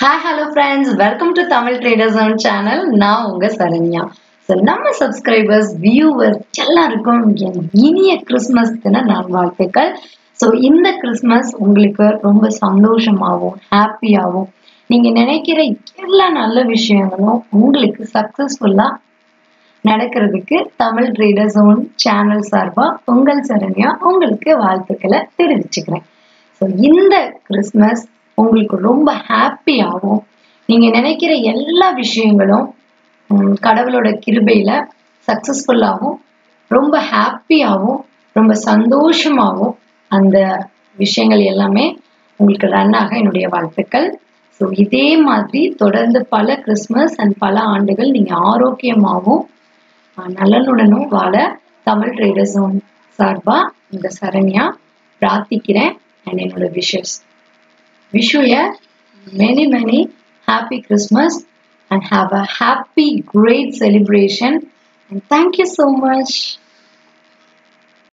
hi hello friends welcome to Tamil traders on channel நான் உங்க Saranya so நம்ம சப்ஸ்கிரைபர்ஸ் வியூவர்ஸ் எல்லாருக்கும் என் இனிய கிறிஸ்மஸ் தின நல்வாழ்த்துக்கள் ஸோ இந்த கிறிஸ்மஸ் உங்களுக்கு ரொம்ப சந்தோஷமாகவும் ஹாப்பியாகவும் நீங்க நினைக்கிற எல்லா நல்ல விஷயங்களும் உங்களுக்கு சக்சஸ்ஃபுல்லா நடக்கிறதுக்கு தமிழ் ட்ரேடர்ஸ் ஓன் சேனல் சார்பா உங்கள் சரண்யா உங்களுக்கு வாழ்த்துக்களை தெரிவிச்சுக்கிறேன் ஸோ இந்த கிறிஸ்மஸ் உங்களுக்கு ரொம்ப ஹாப்பியாகவும் நீங்க நினைக்கிற எல்லா விஷயங்களும் உம், கடவுளோட கிருபையில சக்சஸ்ஃபுல்லாகவும் ரொம்ப ஹாப்பியாகவும் ரொம்ப சந்தோஷமாகவும் அந்த விஷயங்கள் எல்லாமே உங்களுக்கு ரன் ஆக என்னுடைய வாழ்த்துக்கள் ஸோ இதே மாதிரி தொடர்ந்து பல கிறிஸ்மஸ் அண்ட் பல ஆண்டுகள் நீங்க ஆரோக்கியமாகவும் ஆஹ், நலனுடனும் வாழ தமிழ் ட்ரேடர்ஸ் சார்பா இந்த சரண்யா பிரார்த்திக்கிறேன் அண்ட் என்னோட wishes wish you a many many happy christmas and have a happy great celebration and thank you so much